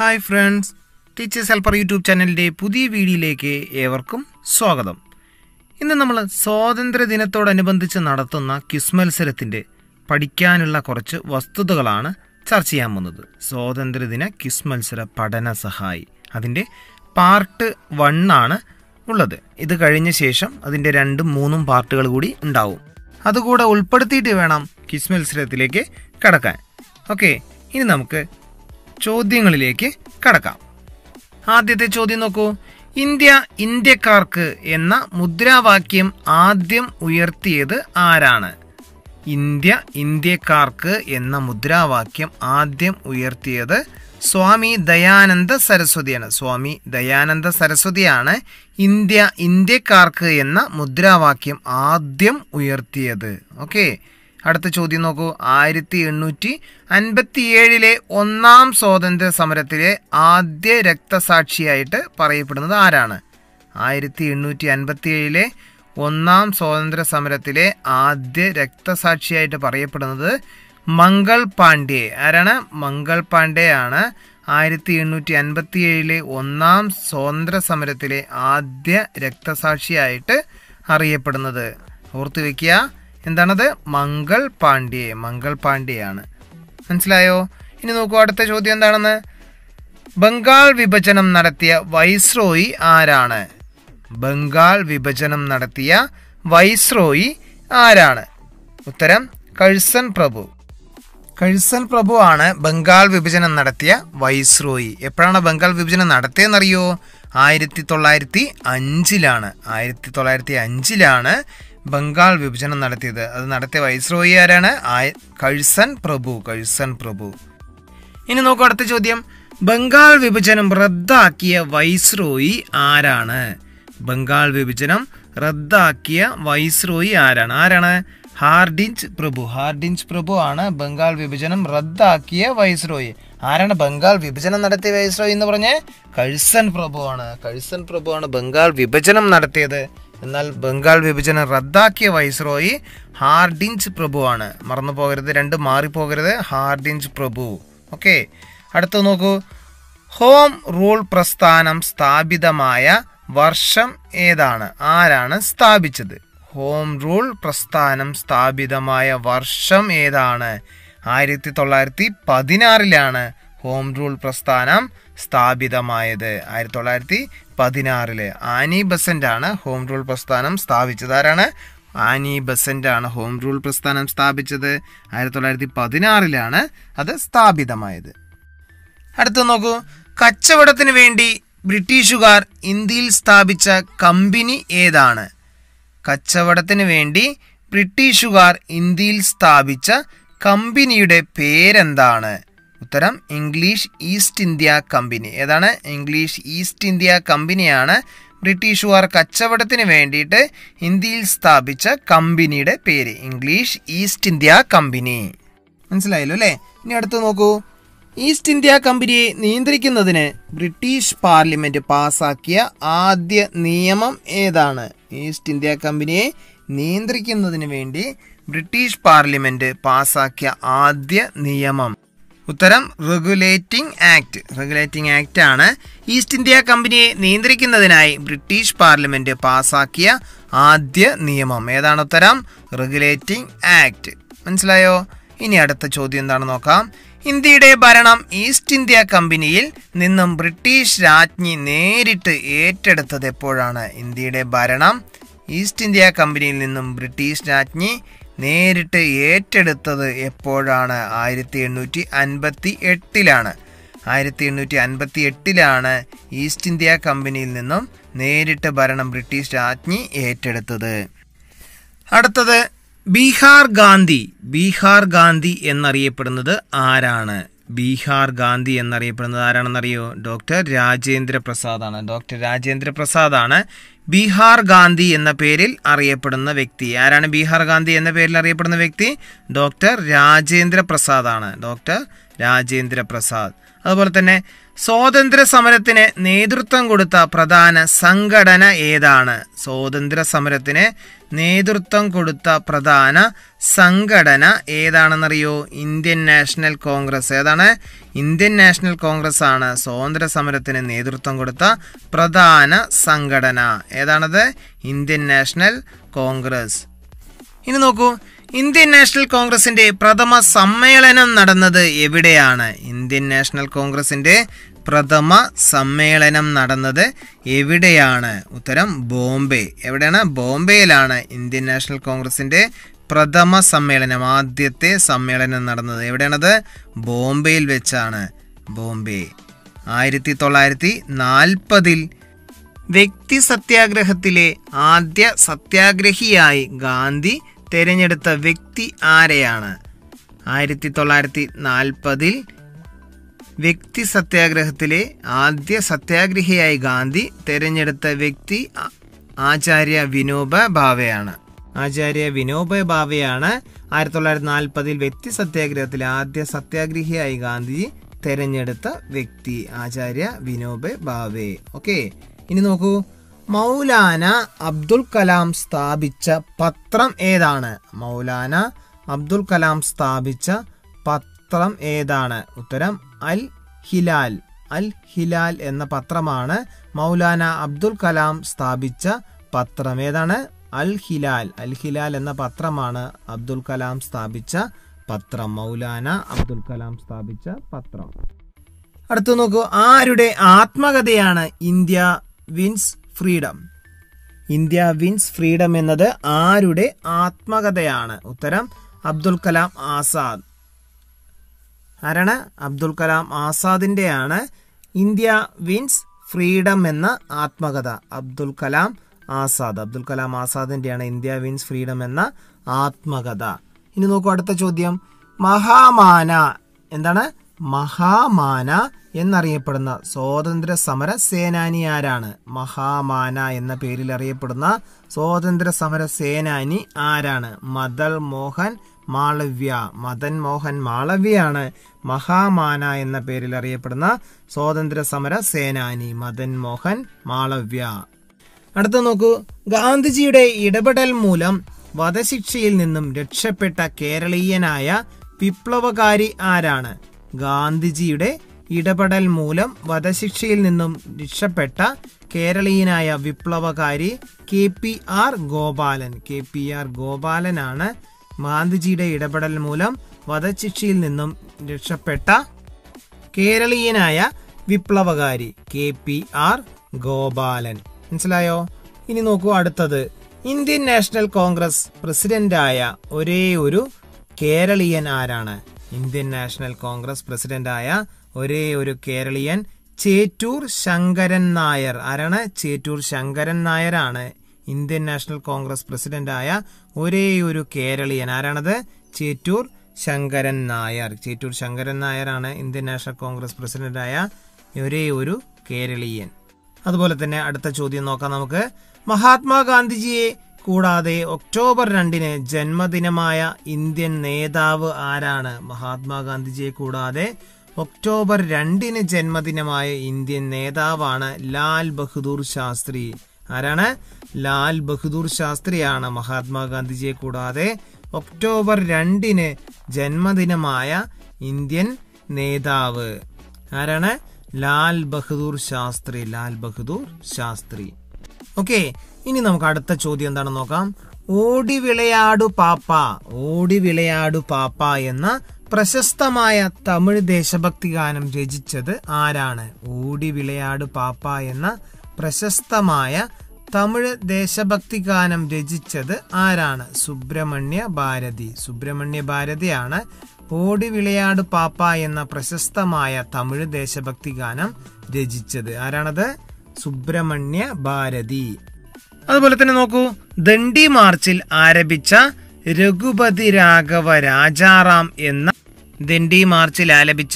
hi friends teachers helper YouTube ചാനലിൻ്റെ പുതിയ വീഡിയോയിലേക്ക് ഏവർക്കും സ്വാഗതം ഇന്ന് നമ്മൾ സ്വാതന്ത്ര്യ ദിനത്തോടനുബന്ധിച്ച് നടത്തുന്ന ക്വിസ് മത്സരത്തിൻ്റെ പഠിക്കാനുള്ള കുറച്ച് വസ്തുതകളാണ് ചർച്ച ചെയ്യാൻ പോകുന്നത് സ്വാതന്ത്ര്യദിന ക്വിസ് മത്സര പഠന സഹായി അതിൻ്റെ പാർട്ട് വൺ ആണ് ഉള്ളത് ഇത് കഴിഞ്ഞ ശേഷം അതിൻ്റെ രണ്ടും മൂന്നും പാർട്ടുകൾ കൂടി ഉണ്ടാവും അതുകൂടെ ഉൾപ്പെടുത്തിയിട്ട് വേണം ക്വിസ് മത്സരത്തിലേക്ക് കടക്കാൻ ഓക്കെ ഇനി നമുക്ക് ചോദ്യങ്ങളിലേക്ക് കടക്കാം ആദ്യത്തെ ചോദ്യം നോക്കൂ ഇന്ത്യ ഇന്ത്യക്കാർക്ക് എന്ന മുദ്രാവാക്യം ആദ്യം ഉയർത്തിയത് ആരാണ് ഇന്ത്യ ഇന്ത്യക്കാർക്ക് എന്ന മുദ്രാവാക്യം ആദ്യം ഉയർത്തിയത് സ്വാമി ദയാനന്ദ സരസ്വതിയാണ് സ്വാമി ദയാനന്ദ സരസ്വതിയാണ് ഇന്ത്യ ഇന്ത്യക്കാർക്ക് എന്ന മുദ്രാവാക്യം ആദ്യം ഉയർത്തിയത് ഓക്കെ അടുത്ത ചോദ്യം നോക്കൂ ആയിരത്തി എണ്ണൂറ്റി അൻപത്തിയേഴിലെ ഒന്നാം സ്വാതന്ത്ര്യ സമരത്തിലെ ആദ്യ രക്തസാക്ഷിയായിട്ട് പറയപ്പെടുന്നത് ആരാണ് ആയിരത്തി എണ്ണൂറ്റി അൻപത്തിയേഴിലെ ഒന്നാം സ്വാതന്ത്ര്യ സമരത്തിലെ ആദ്യ രക്തസാക്ഷിയായിട്ട് പറയപ്പെടുന്നത് മംഗൾ പാണ്ഡെ ആരാണ് മംഗൾ പാണ്ഡെ ആണ് ആയിരത്തി എണ്ണൂറ്റി അൻപത്തി ഏഴിലെ ഒന്നാം സ്വാതന്ത്ര്യ സമരത്തിലെ ആദ്യ രക്തസാക്ഷിയായിട്ട് അറിയപ്പെടുന്നത് ഓർത്തു വെക്കുക എന്താണത് മംഗൾ പാണ്ഡ്യെ മംഗൾ പാണ്ഡ്യയാണ് മനസ്സിലായോ ഇനി നോക്കൂ അടുത്ത ചോദ്യം എന്താണെന്ന് ബംഗാൾ വിഭജനം നടത്തിയ വൈസ്രോയി ആരാണ് ബംഗാൾ വിഭജനം നടത്തിയ വൈസ്രോയി ആരാണ് ഉത്തരം കഴ്സൺ പ്രഭു കഴ്സൺ പ്രഭു ആണ് ബംഗാൾ വിഭജനം നടത്തിയ വൈസ്രോയി എപ്പോഴാണ് ബംഗാൾ വിഭജനം നടത്തിയെന്നറിയോ ആയിരത്തി തൊള്ളായിരത്തി അഞ്ചിലാണ് ആയിരത്തി തൊള്ളായിരത്തി അഞ്ചിലാണ് ബംഗാൾ വിഭജനം നടത്തിയത് അത് നടത്തിയ വൈസ്രോയി ആരാണ് ആയ- കഴ്സൺ പ്രഭു കഴ്സൺ പ്രഭു ഇനി നോക്കൂ അടുത്ത ചോദ്യം ബംഗാൾ വിഭജനം റദ്ദാക്കിയ വൈസ്രോയി ആരാണ് ബംഗാൾ വിഭജനം റദ്ദാക്കിയ വൈസ്രോയി ആരാണ് ആരാണ് ഹാർഡിഞ്ച് പ്രഭു ഹാർഡിഞ്ച് പ്രഭു ആണ് ബംഗാൾ വിഭജനം റദ്ദാക്കിയ വൈസ്രോയി ആരാണ് ബംഗാൾ വിഭജനം നടത്തിയ വൈസ്രോയി എന്ന് പറഞ്ഞേ കഴ്സൺ പ്രഭു ആണ് കഴ്സൺ പ്രഭു ആണ് ബംഗാൾ വിഭജനം നടത്തിയത് എന്നാൽ ബംഗാൾ വിഭജനം റദ്ദാക്കിയ വൈസ്രോയി ഹാർഡിഞ്ച് പ്രഭു ആണ് മറന്നു പോകരുത് രണ്ട് മാറിപ്പോകരുത് ഹാർഡിഞ്ച് പ്രഭു ഓക്കെ അടുത്ത നോക്കൂ ഹോം റൂൾ പ്രസ്ഥാനം സ്ഥാപിതമായ വർഷം ഏതാണ് ആരാണ് സ്ഥാപിച്ചത് ഹോം റൂൾ പ്രസ്ഥാനം സ്ഥാപിതമായ വർഷം ഏതാണ് ആയിരത്തി തൊള്ളായിരത്തി പതിനാറിലാണ് ഹോം റൂൾ പ്രസ്ഥാനം സ്ഥാപിതമായത് ആയിരത്തി തൊള്ളായിരത്തി പതിനാറില് ആനി ബസന്റ് ആണ് ഹോം റൂൾ പ്രസ്ഥാനം സ്ഥാപിച്ചത് ആരാണ് ആനി ബസന്റ് ആണ് ഹോം റൂൾ പ്രസ്ഥാനം സ്ഥാപിച്ചത് ആയിരത്തി തൊള്ളായിരത്തി പതിനാറിലാണ് അത് സ്ഥാപിതമായത് അടുത്ത നോക്കൂ കച്ചവടത്തിന് വേണ്ടി ബ്രിട്ടീഷുകാർ ഇന്ത്യയിൽ സ്ഥാപിച്ച കമ്പനി ഏതാണ് കച്ചവടത്തിന് വേണ്ടി ബ്രിട്ടീഷുകാർ ഇന്ത്യയിൽ സ്ഥാപിച്ച കമ്പനിയുടെ പേരെന്താണ് ഉത്തരം ഇംഗ്ലീഷ് ഈസ്റ്റ് ഇന്ത്യ കമ്പനി ഏതാണ് ഇംഗ്ലീഷ് ഈസ്റ്റ് ഇന്ത്യ കമ്പനിയാണ് ബ്രിട്ടീഷുകാർ കച്ചവടത്തിന് വേണ്ടിയിട്ട് ഇന്ത്യയിൽ സ്ഥാപിച്ച കമ്പനിയുടെ പേര് ഇംഗ്ലീഷ് ഈസ്റ്റ് ഇന്ത്യ കമ്പനി മനസ്സിലായല്ലോ അല്ലേ ഇനി അടുത്ത് നോക്കൂ ഈസ്റ്റ് ഇന്ത്യ കമ്പനിയെ നിയന്ത്രിക്കുന്നതിന് ബ്രിട്ടീഷ് പാർലമെന്റ് പാസാക്കിയ ആദ്യ നിയമം ഏതാണ് ഈസ്റ്റ് ഇന്ത്യ കമ്പനിയെ നിയന്ത്രിക്കുന്നതിന് വേണ്ടി ബ്രിട്ടീഷ് പാർലമെന്റ് പാസാക്കിയ ആദ്യ നിയമം ഉത്തരം റെഗുലേറ്റിംഗ് ആക്ട് റെഗുലേറ്റിംഗ് ആക്ട് ആണ് ഈസ്റ്റ് ഇന്ത്യ കമ്പനിയെ നിയന്ത്രിക്കുന്നതിനായി ബ്രിട്ടീഷ് പാർലമെന്റ് പാസാക്കിയ ആദ്യ നിയമം ഏതാണ് ഉത്തരം റെഗുലേറ്റിംഗ് ആക്ട് മനസ്സിലായോ ഇനി അടുത്ത ചോദ്യം എന്താണെന്ന് നോക്കാം ഇന്ത്യയുടെ ഭരണം ഈസ്റ്റ് ഇന്ത്യ കമ്പനിയിൽ നിന്നും ബ്രിട്ടീഷ് രാജ്ഞി നേരിട്ട് ഏറ്റെടുത്തത് എപ്പോഴാണ് ഇന്ത്യയുടെ ഭരണം ഈസ്റ്റ് ഇന്ത്യ കമ്പനിയിൽ നിന്നും ബ്രിട്ടീഷ് രാജ്ഞി നേരിട്ട് ഏറ്റെടുത്തത് എപ്പോഴാണ് ആയിരത്തി എണ്ണൂറ്റി അൻപത്തി എട്ടിലാണ് ആയിരത്തി എണ്ണൂറ്റി അൻപത്തി എട്ടിലാണ് ഈസ്റ്റ് ഇന്ത്യ കമ്പനിയിൽ നിന്നും നേരിട്ട് ഭരണം ബ്രിട്ടീഷ് രാജ്ഞി ഏറ്റെടുത്തത് അടുത്തത് ബീഹാർ ഗാന്ധി ബീഹാർ ഗാന്ധി എന്നറിയപ്പെടുന്നത് ആരാണ് ബീഹാർ ഗാന്ധി എന്നറിയപ്പെടുന്നത് ആരാണെന്നറിയോ ഡോക്ടർ രാജേന്ദ്ര പ്രസാദ് ആണ് ഡോക്ടർ രാജേന്ദ്ര പ്രസാദ് ആണ് ബീഹാർ ഗാന്ധി എന്ന പേരിൽ അറിയപ്പെടുന്ന വ്യക്തി ആരാണ് ബീഹാർ ഗാന്ധി എന്ന പേരിൽ അറിയപ്പെടുന്ന വ്യക്തി ഡോക്ടർ രാജേന്ദ്ര പ്രസാദ് ആണ് ഡോക്ടർ രാജേന്ദ്ര പ്രസാദ് അതുപോലെ തന്നെ സ്വാതന്ത്ര്യ സമരത്തിന് നേതൃത്വം കൊടുത്ത പ്രധാന സംഘടന ഏതാണ് സ്വാതന്ത്ര്യ സമരത്തിന് നേതൃത്വം കൊടുത്ത പ്രധാന സംഘടന ഏതാണെന്നറിയോ ഇന്ത്യൻ നാഷണൽ കോൺഗ്രസ് ഏതാണ് ഇന്ത്യൻ നാഷണൽ കോൺഗ്രസ് ആണ് സ്വാതന്ത്ര്യ സമരത്തിന് നേതൃത്വം കൊടുത്ത പ്രധാന സംഘടന ഏതാണത് ഇന്ത്യൻ നാഷണൽ കോൺഗ്രസ് ഇനി നോക്കൂ ഇന്ത്യൻ നാഷണൽ കോൺഗ്രസിന്റെ പ്രഥമ സമ്മേളനം നടന്നത് എവിടെയാണ് ഇന്ത്യൻ നാഷണൽ കോൺഗ്രസിന്റെ പ്രഥമ സമ്മേളനം നടന്നത് എവിടെയാണ് ഉത്തരം ബോംബെ എവിടെയാണ് ബോംബെയിലാണ് ഇന്ത്യൻ നാഷണൽ കോൺഗ്രസിന്റെ പ്രഥമ സമ്മേളനം ആദ്യത്തെ സമ്മേളനം നടന്നത് എവിടെയാണത് ബോംബെയിൽ വെച്ചാണ് ബോംബെ ആയിരത്തി തൊള്ളായിരത്തി നാൽപ്പതിൽ വ്യക്തി സത്യാഗ്രഹത്തിലെ ആദ്യ സത്യാഗ്രഹിയായി ഗാന്ധി തിരഞ്ഞെടുത്ത വ്യക്തി ആരെയാണ് ആയിരത്തി തൊള്ളായിരത്തി നാൽപ്പതിൽ വ്യക്തി സത്യാഗ്രഹത്തിലെ ആദ്യ സത്യാഗ്രഹിയായി ഗാന്ധി തിരഞ്ഞെടുത്ത വ്യക്തി ആ- ആചാര്യ വിനോബ ഭാവെയാണ് ആചാര്യ വിനോബ ഭാവെയാണ് ആയിരത്തി തൊള്ളായിരത്തി നാൽപ്പതിൽ വ്യക്തി സത്യാഗ്രഹത്തിലെ ആദ്യ സത്യാഗ്രഹിയായി ഗാന്ധി തിരഞ്ഞെടുത്ത വ്യക്തി ആചാര്യ വിനോബ ഭാവെ ഓക്കെ ഇനി നോക്കൂ മൗലാന അബ്ദുൽ കലാം സ്ഥാപിച്ച പത്രം ഏതാണ് മൗലാന അബ്ദുൽ കലാം സ്ഥാപിച്ച പത്രം ഏതാണ് ഉത്തരം അൽ ഹിലാൽ അൽ ഹിലാൽ എന്ന പത്രമാണ് മൗലാന അബ്ദുൽ കലാം സ്ഥാപിച്ച പത്രം ഏതാണ് അൽ ഹിലാൽ അൽ ഹിലാൽ എന്ന പത്രമാണ് അബ്ദുൽ കലാം സ്ഥാപിച്ച പത്രം മൗലാന അബ്ദുൽ കലാം സ്ഥാപിച്ച പത്രം അടുത്ത് നോക്കൂ ആരുടെ ആത്മകഥയാണ് India wins freedom India wins freedom എന്നത് ആരുടെ ആത്മകഥയാണ് ഉത്തരം അബ്ദുൽ കലാം ആസാദ് ആരാണ് അബ്ദുൽ കലാം ആസാദിൻ്റെയാണ് ഇന്ത്യ വിൻസ് ഫ്രീഡം എന്ന ആത്മകഥ അബ്ദുൽ കലാം ആസാദ് അബ്ദുൽ കലാം ആസാദിൻ്റെയാണ് ഇന്ത്യ വിൻസ് ഫ്രീഡം എന്ന ആത്മകഥ ഇനി നോക്കൂ അടുത്ത ചോദ്യം മഹാമാന എന്താണ് മഹാമാന എന്നറിയപ്പെടുന്ന സ്വാതന്ത്ര്യ സമര സേനാനി ആരാണ് മഹാമാന എന്ന പേരിൽ അറിയപ്പെടുന്ന സ്വാതന്ത്ര്യ സമര സേനാനി ആരാണ് മദൽ മോഹൻ മാളവ്യ മദൻ മോഹൻ മാളവ്യയാണ് മഹാമാന എന്ന പേരിൽ അറിയപ്പെടുന്ന സ്വാതന്ത്ര്യ സമര സേനാനി മദൻ മോഹൻ മാളവ്യ അടുത്ത നോക്കൂ ഗാന്ധിജിയുടെ ഇടപെടൽ മൂലം വധശിക്ഷയിൽ നിന്നും രക്ഷപ്പെട്ട കേരളീയനായ വിപ്ലവകാരി ആരാണ് ഗാന്ധിജിയുടെ ഇടപെടൽ മൂലം വധശിക്ഷയിൽ നിന്നും രക്ഷപ്പെട്ട കേരളീയനായ വിപ്ലവകാരി K P R Gopalan K P R ഗോപാലനാണ് ഗാന്ധിജിയുടെ ഇടപെടൽ മൂലം വധശിക്ഷയിൽ നിന്നും രക്ഷപ്പെട്ട കേരളീയനായ വിപ്ലവകാരി കെ പി ആർ ഗോപാലൻ മനസ്സിലായോ ഇനി നോക്കൂ അടുത്തത് ഇന്ത്യൻ നാഷണൽ കോൺഗ്രസ് പ്രസിഡന്റായ ഒരേ ഒരു കേരളീയൻ ആരാണ് ഇന്ത്യൻ നാഷണൽ കോൺഗ്രസ് പ്രസിഡന്റായ ഒരേ ഒരു കേരളീയൻ ചേറ്റൂർ ശങ്കരൻ നായർ ആരാണ് ചേറ്റൂർ ശങ്കരൻ നായരാണ് ഇന്ത്യൻ നാഷണൽ കോൺഗ്രസ് പ്രസിഡന്റായ ഒരേ ഒരു കേരളീയൻ ആരാണത് ചേറ്റൂർ ശങ്കരൻ നായർ ചേറ്റൂർ ശങ്കരൻ നായരാണ് ഇന്ത്യൻ നാഷണൽ കോൺഗ്രസ് പ്രസിഡന്റായ ഒരേ ഒരു കേരളീയൻ അതുപോലെ തന്നെ അടുത്ത ചോദ്യം നോക്കാം നമുക്ക് മഹാത്മാഗാന്ധിജിയെ കൂടാതെ ഒക്ടോബർ രണ്ടിന് ജന്മദിനമായ ഇന്ത്യൻ നേതാവ് ആരാണ് മഹാത്മാഗാന്ധിജിയെ കൂടാതെ ഒക്ടോബർ രണ്ടിന് ജന്മദിനമായ ഇന്ത്യൻ നേതാവാണ് ലാൽ ബഹദൂർ ശാസ്ത്രി ആരാണ് ലാൽ ബഹദൂർ ശാസ്ത്രിയാണ് മഹാത്മാഗാന്ധിജിയെ കൂടാതെ ഒക്ടോബർ രണ്ടിന് ജന്മദിനമായ ഇന്ത്യൻ നേതാവ് ആരാണ് ലാൽ ബഹദൂർ ശാസ്ത്രി ലാൽ ബഹദൂർ ശാസ്ത്രി ഓക്കെ ഇനി നമുക്ക് അടുത്ത ചോദ്യം എന്താണെന്ന് നോക്കാം ഓടി വിളയാടു പാപ്പ ഓടി വിളയാടു പാപ്പ എന്ന പ്രശസ്തമായ തമിഴ് ദേശഭക്തി ഗാനം രചിച്ചത് ആരാണ് ഓടി വിളയാടു പാപ്പ എന്ന പ്രശസ്തമായ തമിഴ് ദേശഭക്തി ഗാനം രചിച്ചത് ആരാണ് സുബ്രഹ്മണ്യ ഭാരതി സുബ്രഹ്മണ്യ ഭാരതിയാണ് ഓടി വിളയാട് പാപ്പ എന്ന പ്രശസ്തമായ തമിഴ് ദേശഭക്തി ഗാനം രചിച്ചത് ആരാണത് സുബ്രഹ്മണ്യ ഭാരതി അതുപോലെ തന്നെ നോക്കൂ ദണ്ഡി മാർച്ചിൽ ആരംഭിച്ച രഘുപതി രാഘവ രാജാറാം എന്ന ദണ്ഡി മാർച്ചിൽ ആലപിച്ച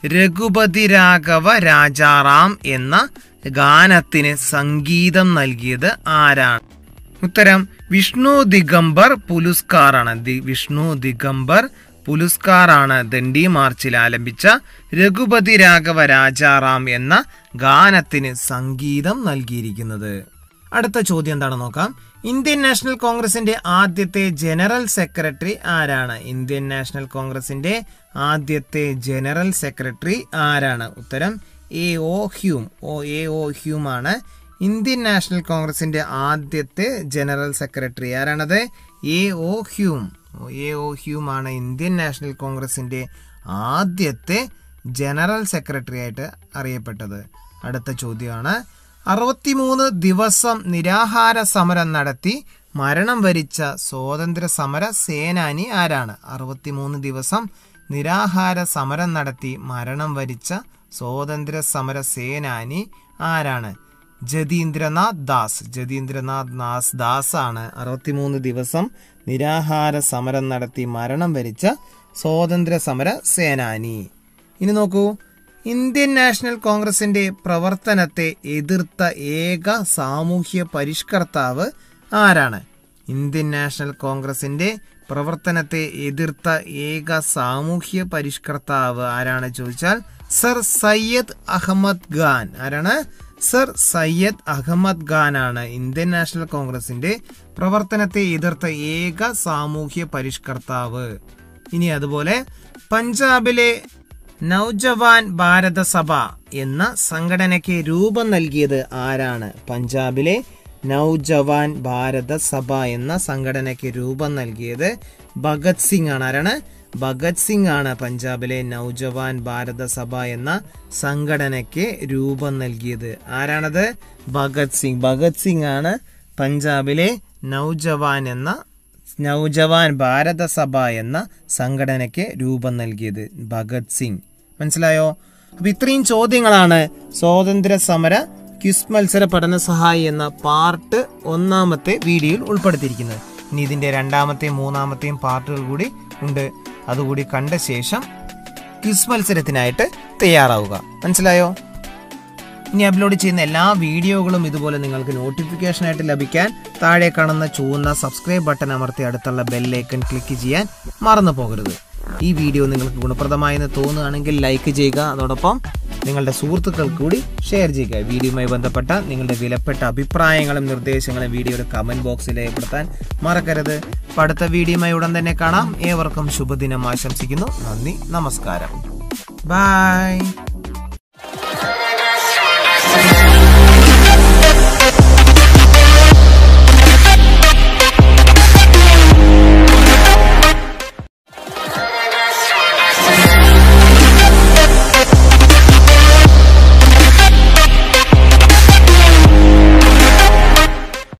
രഘുപതി രാഘവ രാജാറാം എന്ന ഗാനത്തിന് സംഗീതം നൽകിയത് ആരാണ് ഉത്തരം വിഷ്ണു ദിഗംബർ പുലുസ്കാർ ആണ് ദി- വിഷ്ണു ദിഗംബർ പുലുസ്കാർ ആണ് ദണ്ഡി മാർച്ചിൽ ആലപിച്ച രഘുപതി രാഘവ രാജാറാം എന്ന ഗാനത്തിന് സംഗീതം നൽകിയിരിക്കുന്നത് അടുത്ത ചോദ്യം എന്താണെന്ന് നോക്കാം ഇന്ത്യൻ നാഷണൽ കോൺഗ്രസിന്റെ ആദ്യത്തെ ജനറൽ സെക്രട്ടറി ആരാണ് ഇന്ത്യൻ നാഷണൽ കോൺഗ്രസിന്റെ ആദ്യത്തെ ജനറൽ സെക്രട്ടറി ആരാണ് ഉത്തരം A O Hume O A O Hume ആണ് ഇന്ത്യൻ നാഷണൽ കോൺഗ്രസിന്റെ ആദ്യത്തെ ജനറൽ സെക്രട്ടറി ആരാണത് A O Hume O, A O Hume ആണ് ഇന്ത്യൻ നാഷണൽ കോൺഗ്രസിന്റെ ആദ്യത്തെ ജനറൽ സെക്രട്ടറി ആയിട്ട് അറിയപ്പെട്ടത് അടുത്ത ചോദ്യമാണ് അറുപത്തിമൂന്ന് ദിവസം നിരാഹാര സമരം നടത്തി മരണം വരിച്ച സ്വാതന്ത്ര്യ സമര സേനാനി ആരാണ് അറുപത്തിമൂന്ന് ദിവസം നിരാഹാര സമരം നടത്തി മരണം വരിച്ച സ്വാതന്ത്ര്യ സമര സേനാനി ആരാണ് ജതീന്ദ്രനാഥ് ദാസ് ജതീന്ദ്രനാഥ് നാസ് ദാസ് ആണ് അറുപത്തിമൂന്ന് ദിവസം നിരാഹാര സമരം നടത്തി മരണം വരിച്ച സ്വാതന്ത്ര്യ സമര സേനാനി ഇനി നോക്കൂ ഇന്ത്യൻ നാഷണൽ കോൺഗ്രസിന്റെ പ്രവർത്തനത്തെ എതിർത്ത ഏക സാമൂഹ്യ പരിഷ്കർത്താവ് ആരാണ് ഇന്ത്യൻ നാഷണൽ കോൺഗ്രസിന്റെ പ്രവർത്തനത്തെ എതിർത്ത ഏക സാമൂഹ്യ പരിഷ്കർത്താവ് ആരാണ് ചോദിച്ചാൽ സർ സയ്യദ് അഹമ്മദ് ഖാൻ ആരാണ് സർ സയ്യദ് അഹമ്മദ് ഖാൻ ആണ് ഇന്ത്യൻ നാഷണൽ കോൺഗ്രസിന്റെ പ്രവർത്തനത്തെ എതിർത്ത ഏക സാമൂഹ്യ പരിഷ്കർത്താവ് ഇനി അതുപോലെ പഞ്ചാബിലെ നൗജവാൻ ഭാരത സഭ എന്ന സംഘടനയ്ക്ക് രൂപം നൽകിയത് ആരാണ് പഞ്ചാബിലെ നൗജവാൻ ഭാരത സഭ എന്ന സംഘടനയ്ക്ക് രൂപം നൽകിയത് ഭഗത് സിംഗ് ആണ് ആരാണ് ഭഗത് സിംഗ് ആണ് പഞ്ചാബിലെ നൗജവാൻ ഭാരത സഭ എന്ന സംഘടനയ്ക്ക് രൂപം നൽകിയത് ആരാണത് ഭഗത് സിംഗ് ഭഗത് സിംഗ് ആണ് പഞ്ചാബിലെ നൗജവാൻ എന്ന നൗജവാൻ ഭാരത സഭ എന്ന സംഘടനയ്ക്ക് രൂപം നൽകിയത് ഭഗത് സിംഗ് മനസ്സിലായോ അപ്പൊ ഇത്രയും ചോദ്യങ്ങളാണ് സ്വാതന്ത്ര്യ സമര ക്വിസ് മത്സര പഠന സഹായി എന്ന പാർട്ട് ഒന്നാമത്തെ വീഡിയോയിൽ ഉൾപ്പെടുത്തിയിരിക്കുന്നത് ഇനി ഇതിന്റെ രണ്ടാമത്തെയും മൂന്നാമത്തെയും പാർട്ടുകൾ കൂടി ഉണ്ട് അതുകൂടി കണ്ട ശേഷം ക്വിസ് മത്സരത്തിനായിട്ട് തയ്യാറാവുക മനസ്സിലായോ ഇനി അപ്ലോഡ് ചെയ്യുന്ന എല്ലാ വീഡിയോകളും ഇതുപോലെ നിങ്ങൾക്ക് നോട്ടിഫിക്കേഷനായിട്ട് ലഭിക്കാൻ താഴെ കാണുന്ന ചുവന്ന സബ്സ്ക്രൈബ് ബട്ടൺ അമർത്തി അടുത്തുള്ള ബെല്ലൈക്കൺ ക്ലിക്ക് ചെയ്യാൻ മറന്നു പോകരുത് ഈ വീഡിയോ നിങ്ങൾക്ക് ഗുണപ്രദമായെന്ന് തോന്നുകയാണെങ്കിൽ ലൈക്ക് ചെയ്യുക അതോടൊപ്പം നിങ്ങളുടെ സുഹൃത്തുക്കൾക്ക് കൂടി ഷെയർ ചെയ്യുക വീഡിയോയുമായി ബന്ധപ്പെട്ട നിങ്ങളുടെ വിലപ്പെട്ട അഭിപ്രായങ്ങളും നിർദ്ദേശങ്ങളും വീഡിയോയുടെ കമന്റ് ബോക്സിൽ രേഖപ്പെടുത്താൻ മറക്കരുത് അപ്പോൾ അടുത്ത വീഡിയോയുമായി ഉടൻ തന്നെ കാണാം ഏവർക്കും ശുഭദിനം ആശംസിക്കുന്നു നന്ദി നമസ്കാരം ബൈ